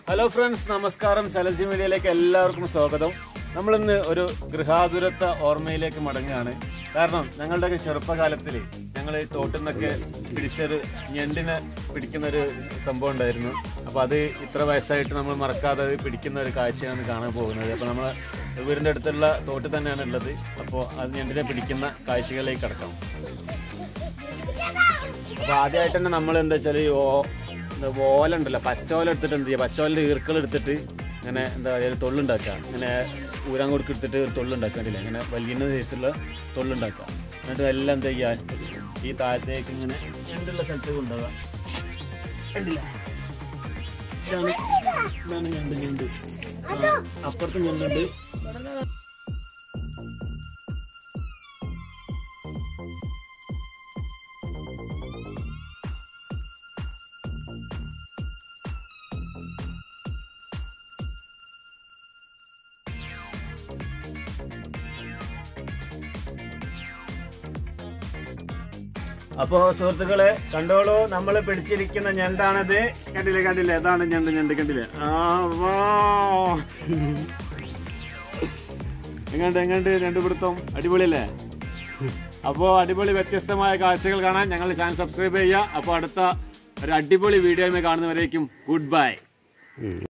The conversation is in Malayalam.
ഹലോ ഫ്രണ്ട്സ് നമസ്കാരം ചലഞ്ച് മീഡിയയിലേക്ക് എല്ലാവർക്കും സ്വാഗതം നമ്മളിന്ന് ഒരു ഗൃഹാതുരത്വ ഓർമ്മയിലേക്ക് മടങ്ങുകയാണ് കാരണം ഞങ്ങളുടെയൊക്കെ ചെറുപ്പകാലത്തിൽ ഞങ്ങൾ തോട്ടിൽ നിന്നൊക്കെ പിടിച്ചൊരു ഞണ്ടിനെ പിടിക്കുന്ന ഒരു സംഭവം ഉണ്ടായിരുന്നു അപ്പോൾ അത് ഇത്ര വയസ്സായിട്ട് നമ്മൾ മറക്കാതെ അത് പിടിക്കുന്ന ഒരു കാഴ്ചയാണ് കാണാൻ പോകുന്നത് അപ്പോൾ നമ്മൾ വീടിൻ്റെ അടുത്തുള്ള തോട്ടിൽ തന്നെയാണ് ഉള്ളത് അപ്പോൾ അത് ഞണ്ടിനെ പിടിക്കുന്ന കാഴ്ചകളിലേക്ക് കിടക്കാം അപ്പോൾ ആദ്യമായിട്ട് തന്നെ നമ്മൾ എന്താ വെച്ചാൽ ഈ ഓ എന്താ ഓല ഉണ്ടല്ലോ പച്ചോല എടുത്തിട്ട് എന്ത് ചെയ്യുക പച്ചോലിൻ്റെ ഈർക്കൾ എടുത്തിട്ട് ഇങ്ങനെ എന്താ പറയുക ഒരു തൊള്ളുണ്ടാക്കുക ഇങ്ങനെ ഊരാൻ കൊടുക്ക് എടുത്തിട്ട് ഒരു തൊള്ളുണ്ടാക്കാണ്ടില്ല ഇങ്ങനെ വലിയ സൈസുള്ള തൊള്ളുണ്ടാക്കുക എന്നിട്ട് എല്ലാം എന്താ ചെയ്യുക ഈ താഴത്തേക്ക് ഇങ്ങനെ ഞണ്ടുള്ള സ്ഥലത്തേക്ക് കൊണ്ടുപോകുക കണ്ടില്ല ഇതാണ് ഇതാണ് ഞണ്ട് ഞണ്ട് ആ, അപ്പുറത്ത് ഞണ്ടുണ്ട് അപ്പോ സുഹൃത്തുക്കളെ കണ്ടോളൂ നമ്മൾ പിടിച്ചിരിക്കുന്ന ഞണ്ടാണത് കണ്ടില്ലേ കണ്ടില്ലേ അതാണ് ഞണ്ട് ഞണ്ട് കണ്ടില്ലേ ആ വാ. എങ്ങണ്ട് എങ്ങണ്ട് ഞണ്ട് പിടുത്തം അടിപൊളിയല്ലേ അപ്പോ അടിപൊളി വ്യത്യസ്തമായ കാഴ്ചകൾ കാണാൻ ഞങ്ങൾ ചാനൽ സബ്സ്ക്രൈബ് ചെയ്യുക അപ്പോൾ അടുത്ത ഒരു അടിപൊളി വീഡിയോയുമായി കാണുന്നവരേക്കും ഗുഡ് ബൈ